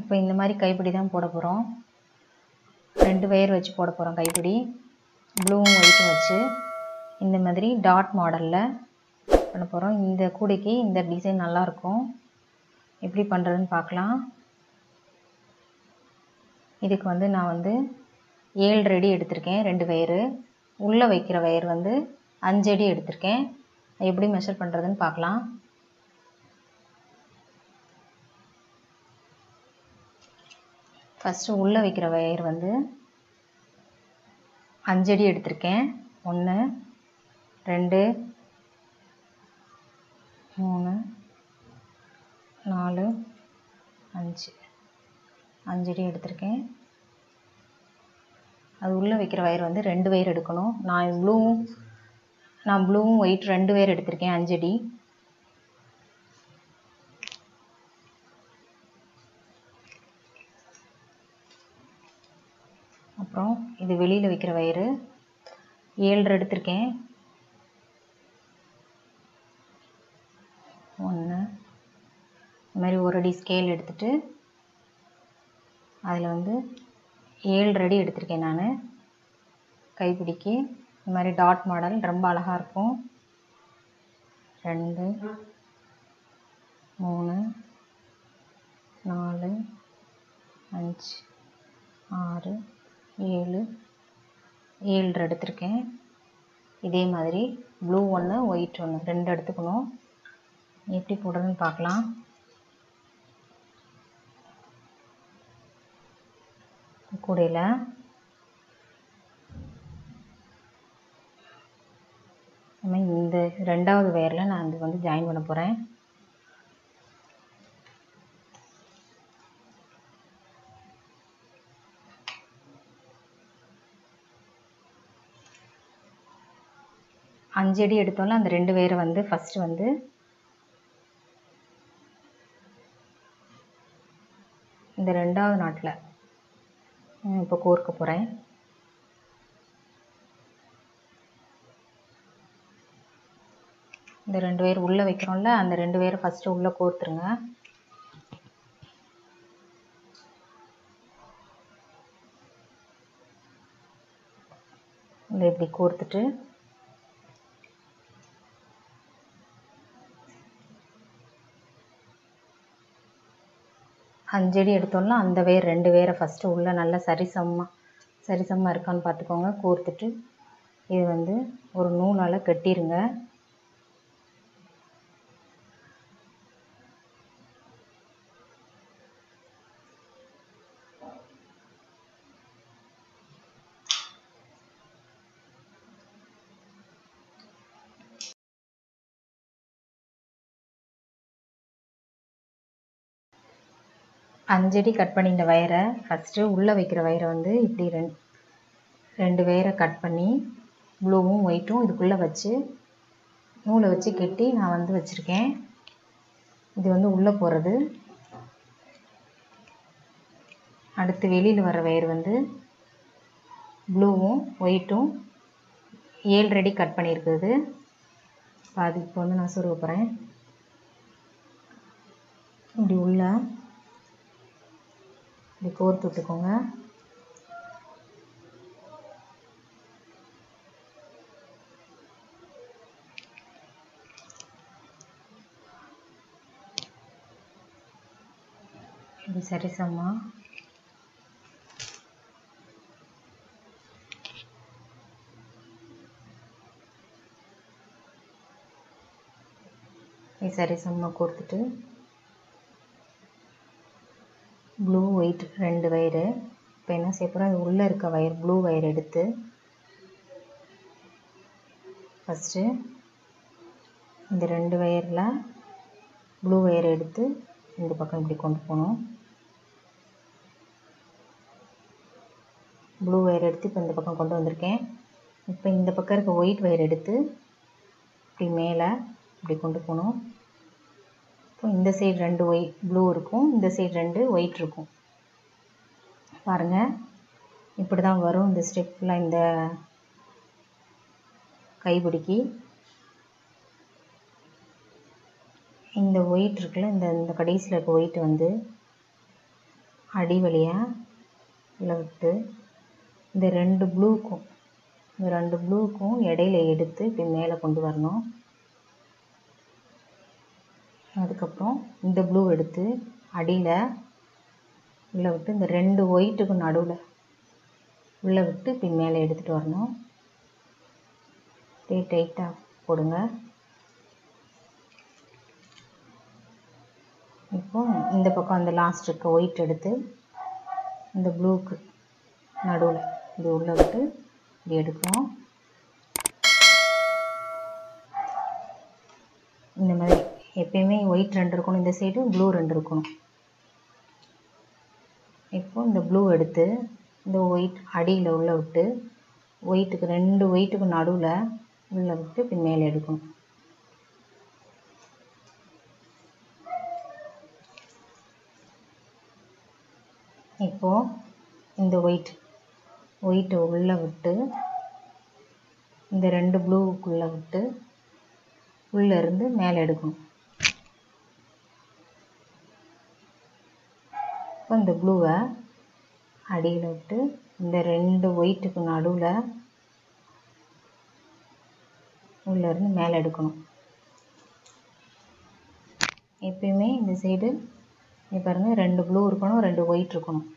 இப்போ இந்த மாதிரி கைப்பிடி தான் போட போகிறோம் ரெண்டு வயர் வச்சு போட போகிறோம் கைப்பிடி ப்ளூவும் ஒயிட்டும் வச்சு இந்த மாதிரி டாட் மாடலில் பண்ண போகிறோம் இந்த கூடைக்கு இந்த டிசைன் நல்லாயிருக்கும் எப்படி பண்ணுறதுன்னு பார்க்கலாம் இதுக்கு வந்து நான் வந்து ஏழு ரெடி எடுத்திருக்கேன் ரெண்டு வயரு உள்ளே வைக்கிற வயர் வந்து அஞ்சு அடி எடுத்திருக்கேன் எப்படி மெஷர் பண்ணுறதுன்னு பார்க்கலாம் ஃபஸ்ட்டு உள்ளே வைக்கிற வயர் வந்து அஞ்சடி எடுத்திருக்கேன் ஒன்று ரெண்டு மூணு நாலு அஞ்சு அஞ்சடி எடுத்திருக்கேன் அது உள்ளே வைக்கிற வயர் வந்து ரெண்டு வயர் எடுக்கணும் நான் ப்ளூவும் நான் ப்ளூவும் ஒயிட் ரெண்டு வயர் எடுத்திருக்கேன் அஞ்சடி அப்புறம் இது வெளியில் வைக்கிற வயரு ஏழரை எடுத்திருக்கேன் ஒன்று இந்த மாதிரி ஒரு அடி ஸ்கேல் எடுத்துட்டு அதில் வந்து ஏழு அடி எடுத்திருக்கேன் நான் கைப்பிடிக்கு இந்த மாதிரி டாட் மாடல் ரொம்ப அழகாக இருக்கும் ரெண்டு மூணு நாலு அஞ்சு ஆறு ஏழு ஏழு எடுத்திருக்கேன் இதே மாதிரி ப்ளூ ஒன்று ஒயிட் ஒன்று ரெண்டு எடுத்துக்கணும் எப்படி போடுறதுன்னு பார்க்கலாம் கூடையில் நம்ம இந்த ரெண்டாவது வேரில் நான் இது வந்து ஜாயின் பண்ண போகிறேன் அஞ்சடி எடுத்தோம்ல அந்த ரெண்டு வேரை வந்து ஃபஸ்ட்டு வந்து இந்த ரெண்டாவது நாட்டில் இப்போ கோர்க்க போகிறேன் இந்த ரெண்டு பேர் உள்ளே வைக்கிறோம்ல அந்த ரெண்டு பேரை ஃபஸ்ட்டு உள்ளே கோர்த்துருங்க இல்லை இப்படி கோர்த்துட்டு அஞ்சடி எடுத்தோம்னா அந்த வேர் ரெண்டு வேரை ஃபஸ்ட்டு உள்ளே நல்லா சரிசமமாக சரிசமமாக இருக்கான்னு பார்த்துக்கோங்க கோர்த்துட்டு இது வந்து ஒரு நூலால் கட்டிடுங்க அஞ்சடி கட் பண்ணி இந்த வயரை ஃபஸ்ட்டு உள்ளே வைக்கிற வயரை வந்து இப்படி ரெண்டு ரெண்டு வயரை கட் பண்ணி ப்ளூவும் ஒயிட்டும் இதுக்குள்ளே வச்சு நூலை வச்சு கெட்டி நான் வந்து வச்சுருக்கேன் இது வந்து உள்ளே போகிறது அடுத்து வெளியில் வர வயர் வந்து ப்ளூவும் ஒயிட்டும் ஏழு ரெடி கட் பண்ணியிருக்குது அது இப்போ வந்து நான் சொருக போகிறேன் இப்படி உள்ள இப்படி கோர்த்து விட்டுக்கோங்க இப்படி சரிசமா இப்படி சரிசமா கொடுத்துட்டு ப்ளூ ஒயிட் ரெண்டு வயரு இப்போ என்ன செய்ய போகிறோம் அது உள்ளே இருக்க வயர் ப்ளூ வயர் எடுத்து ஃபஸ்ட்டு இந்த ரெண்டு வயரில் ப்ளூ வயர் எடுத்து இந்த பக்கம் இப்படி கொண்டு போகணும் ப்ளூ வயர் எடுத்து இப்போ இந்த பக்கம் கொண்டு வந்திருக்கேன் இப்போ இந்த பக்கம் இருக்க ஒயிட் வயர் எடுத்து இப்படி மேலே இப்படி கொண்டு போகணும் இப்போ இந்த சைடு ரெண்டு ஒயிட் ப்ளூ இருக்கும் இந்த சைடு ரெண்டு ஒயிட் இருக்கும் பாருங்கள் இப்படி தான் வரும் இந்த ஸ்டெப்பில் இந்த கைப்பிடிக்கு இந்த ஒயிட் இருக்குல்ல இந்த இந்த கடைசியில் இருக்க ஒயிட் வந்து அடி வழியாக உள்ள விட்டு இந்த ரெண்டு ப்ளூக்கும் இந்த ரெண்டு ப்ளூக்கும் இடையில எடுத்து இப்படி மேலே கொண்டு வரணும் அதுக்கப்புறம் இந்த ப்ளூ எடுத்து அடியில் உள்ளே விட்டு இந்த ரெண்டு ஒயிட்டுக்கும் நடுவில் உள்ளே விட்டு இப்படி மேலே எடுத்துகிட்டு வரணும் அப்படியே டைட்டாக போடுங்க இப்போ இந்த பக்கம் அந்த லாஸ்ட் இருக்க ஒயிட் எடுத்து இந்த ப்ளூக்கு நடுவில் இது உள்ளே விட்டு இப்படி எடுக்கணும் இந்த மாதிரி எப்பயுமே ஒயிட் ரெண்டு இருக்கணும் இந்த சைடு ப்ளூ ரெண்டு இருக்கணும் இப்போ இந்த ப்ளூ எடுத்து இந்த ஒயிட் அடியில் உள்ளே விட்டு ஒயிட்டுக்கு ரெண்டு ஒயிட்டுக்கு நடுவில் உள்ளே விட்டு இப்படி மேலே எடுக்கணும் இப்போது இந்த ஒயிட் ஒயிட்டை உள்ளே விட்டு இந்த ரெண்டு ப்ளூவுக்குள்ளே விட்டு உள்ளே இருந்து மேலே எடுக்கணும் இப்போ இந்த ப்ளூவை அடியில் விட்டு இந்த ரெண்டு ஒயிட்டுக்கு நடுவில் உள்ளே இருந்து மேலே எடுக்கணும் எப்பயுமே இந்த சைடு இங்கே பாருங்கள் ரெண்டு ப்ளூ இருக்கணும் ரெண்டு ஒயிட் இருக்கணும்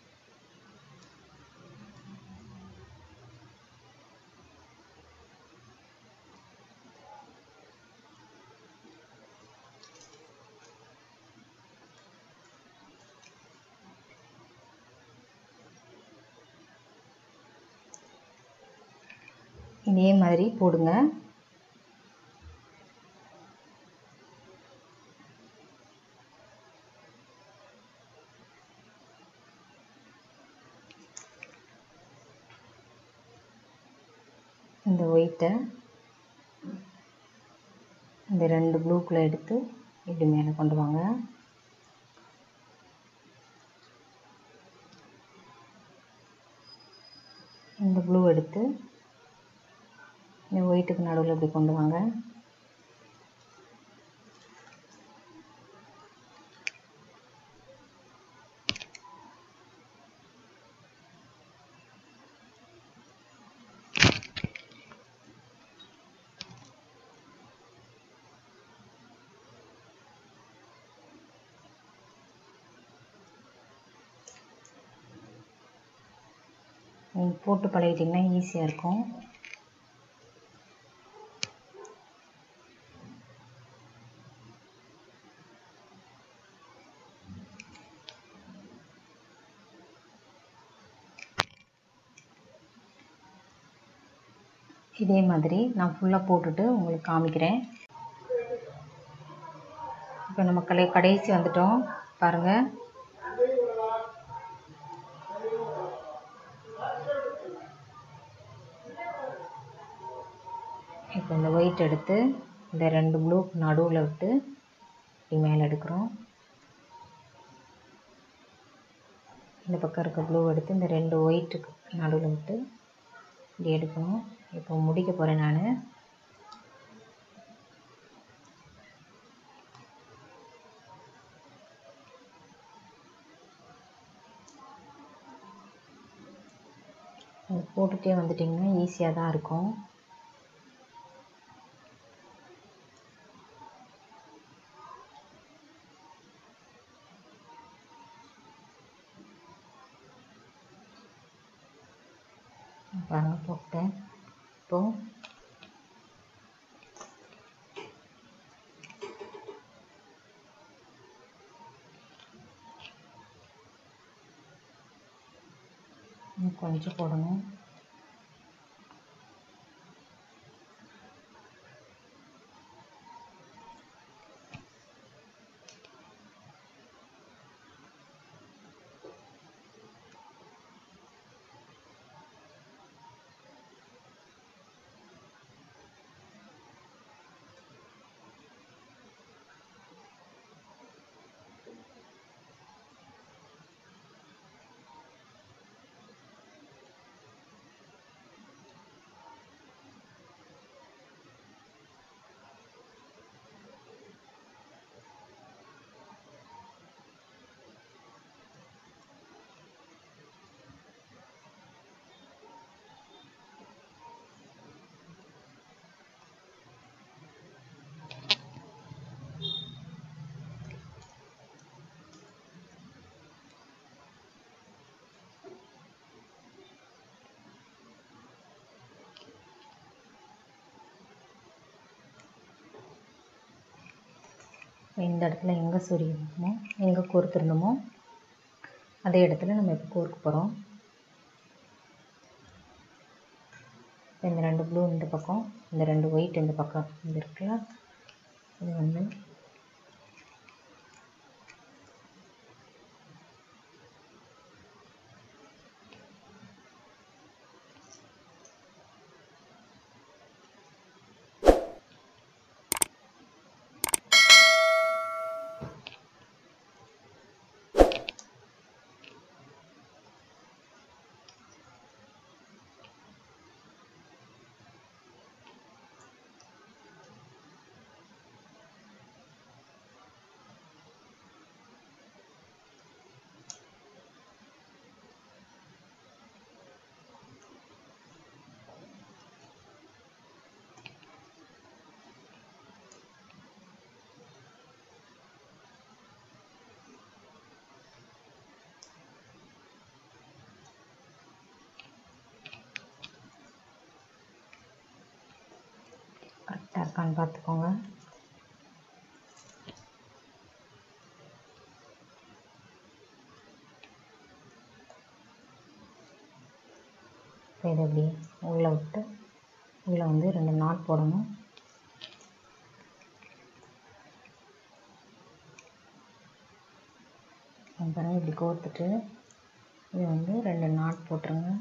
இதே மாதிரி போடுங்க இந்த ஒயிட்டை இந்த ரெண்டு ப்ளூக்குள்ளே எடுத்து இப்படி மேலே கொண்டு வாங்க இந்த ப்ளூ எடுத்து இந்த ஒயிட்டுக்கு நடுவில் இப்படி கொண்டு வாங்க நீங்கள் போட்டு பழகிட்டிங்கன்னா ஈஸியாக இருக்கும் இதே மாதிரி நான் ஃபுல்லாக போட்டுட்டு உங்களுக்கு காமிக்கிறேன் இப்போ நம்ம கடை கடைசி வந்துட்டோம் பாருங்கள் இப்போ இந்த ஒயிட் எடுத்து இந்த ரெண்டு ப்ளூ நடுவில் விட்டு இப்படி மேலே எடுக்கிறோம் இந்த பக்கம் இருக்க ப்ளூ எடுத்து இந்த ரெண்டு ஒயிட்டுக்கு நடுவில் விட்டு இப்படி எடுக்கணும் இப்போ முடிக்க போகிறேன் நான் போட்டுகிட்டே வந்துட்டிங்கன்னா ஈஸியாக தான் இருக்கும் பாருங்க போட்டேன் இப்போ இன்னும் கொஞ்சம் போடணும் இந்த இடத்துல எங்கே சொருகணுமோ எங்கே கோர்த்துருந்தோமோ அதே இடத்துல நம்ம இப்போ கோர்க்க போகிறோம் இந்த ரெண்டு ப்ளூ இந்த பக்கம் இந்த ரெண்டு ஒயிட் இந்த பக்கம் இது இருக்குல்ல இது வந்து கரெக்டாக இருக்கான்னு பார்த்துக்கோங்க இப்போ இதை இப்படி உள்ளே விட்டு உள்ளே வந்து ரெண்டு நாட் போடணும் அப்புறம் இப்படி கோர்த்துட்டு இது வந்து ரெண்டு நாட் போட்டுருங்க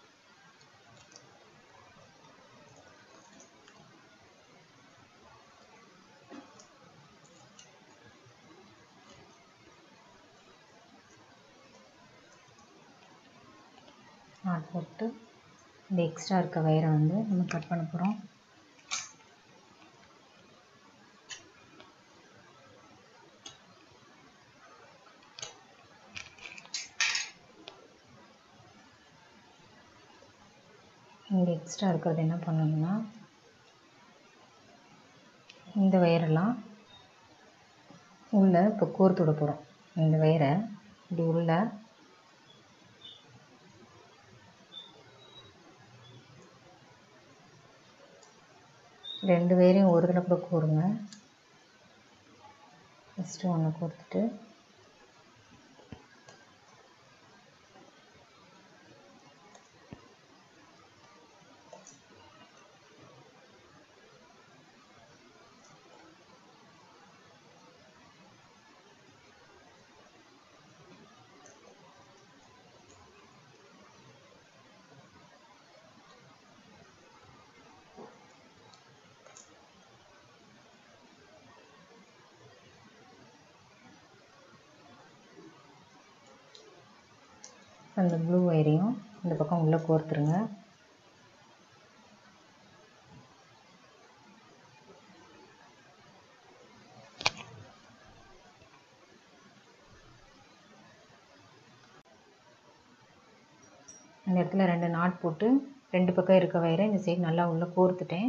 நாட் போட்டு இந்த எக்ஸ்ட்ரா இருக்க வயரை வந்து நம்ம கட் பண்ண போகிறோம் இங்கே எக்ஸ்ட்ரா இருக்கிறது என்ன பண்ணணும்னா இந்த வயரெல்லாம் உள்ளே இப்போ கோர்த்து விட போகிறோம் இந்த வயரை இப்படி உள்ள ரெண்டு பேரையும் ஒரு தடவை கூட கோருங்க ஃபஸ்ட்டு ஒன்று கோர்த்துட்டு அந்த ப்ளூ ஒயரையும் இந்த பக்கம் உள்ளே கோர்த்துருங்க அந்த இடத்துல ரெண்டு நாட் போட்டு ரெண்டு பக்கம் இருக்க வயரை இந்த சைடு நல்லா உள்ளே கோர்த்துட்டேன்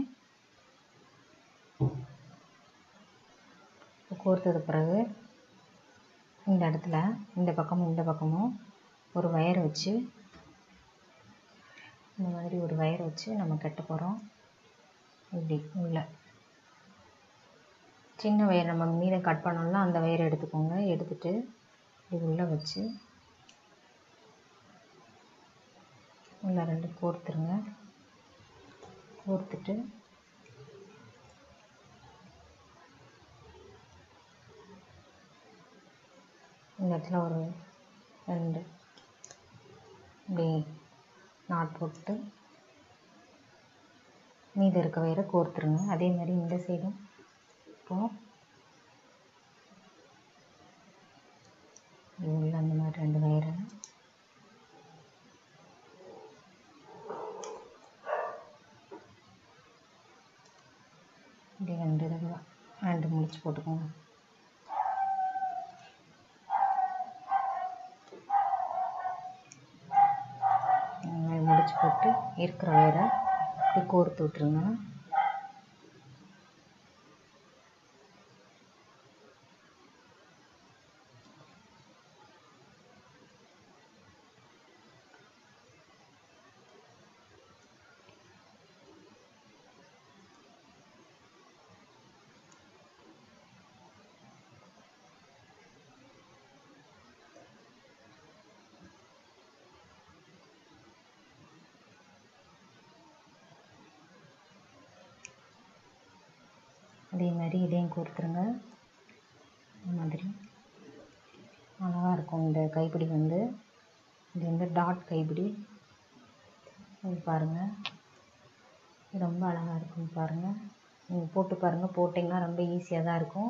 கோர்த்தது பிறகு இந்த இடத்துல இந்த பக்கமும் இந்த பக்கமும் ஒரு வயர் வச்சு இந்த மாதிரி ஒரு வயர் வச்சு நம்ம கட்ட போகிறோம் இப்படி உள்ள சின்ன வயர் நம்ம மீதை கட் பண்ணோம்னா அந்த வயரை எடுத்துக்கோங்க எடுத்துட்டு இப்படி உள்ளே வச்சு உள்ள ரெண்டு கோர்த்துருங்க கோர்த்துட்டு இந்த இடத்துல ஒரு ரெண்டு இப்படி நாட் போட்டு மீதி இருக்க வயரை கோர்த்துருங்க அதே மாதிரி இந்த சைடும் இப்போது உள்ள அந்த மாதிரி ரெண்டு வயரை இப்படி ரெண்டு தடவை ரெண்டு முடிச்சு போட்டுக்கோங்க இந்த மாதிரி முடிச்சு போட்டு இருக்கிற வயரை இப்படி கோர்த்து விட்ருங்க அதே மாதிரி இதையும் கோர்த்துருங்க இந்த மாதிரி அழகாக இருக்கும் இந்த கைப்பிடி வந்து இது வந்து டாட் கைப்பிடி இது பாருங்கள் இது ரொம்ப அழகாக இருக்கும் பாருங்கள் நீங்கள் போட்டு பாருங்கள் போட்டிங்கன்னா ரொம்ப ஈஸியாக தான் இருக்கும்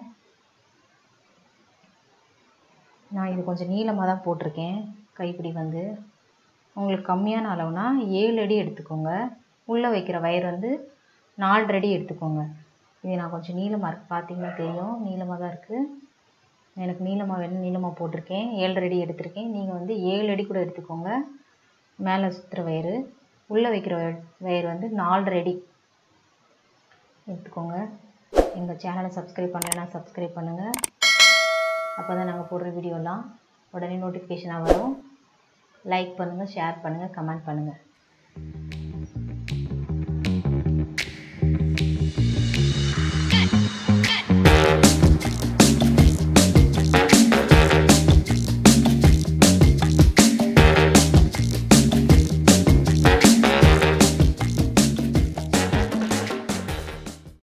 நான் இது கொஞ்சம் நீளமாக தான் போட்டிருக்கேன் கைப்பிடி வந்து உங்களுக்கு கம்மியான அளவுனா ஏழு அடி எடுத்துக்கோங்க உள்ளே வைக்கிற வயர் வந்து நாலரை அடி எடுத்துக்கோங்க இது நான் கொஞ்சம் நீளமாக இருக்குது பார்த்தீங்கன்னா தெரியும் நீளமாக தான் இருக்குது எனக்கு நீளமாக வேணும் நீளமாக போட்டிருக்கேன் ஏழரை அடி எடுத்திருக்கேன் நீங்கள் வந்து ஏழு அடி கூட எடுத்துக்கோங்க மேலே சுற்றுற வயரு உள்ளே வைக்கிற வயர் வயர் வந்து நாலரை அடி எடுத்துக்கோங்க எங்கள் சேனலை சப்ஸ்கிரைப் பண்ணலைன்னா சப்ஸ்கிரைப் பண்ணுங்கள் அப்போ தான் நாங்கள் போடுற வீடியோலாம் உடனே நோட்டிஃபிகேஷனாக வரும் லைக் பண்ணுங்கள் ஷேர் பண்ணுங்கள் கமெண்ட் பண்ணுங்கள்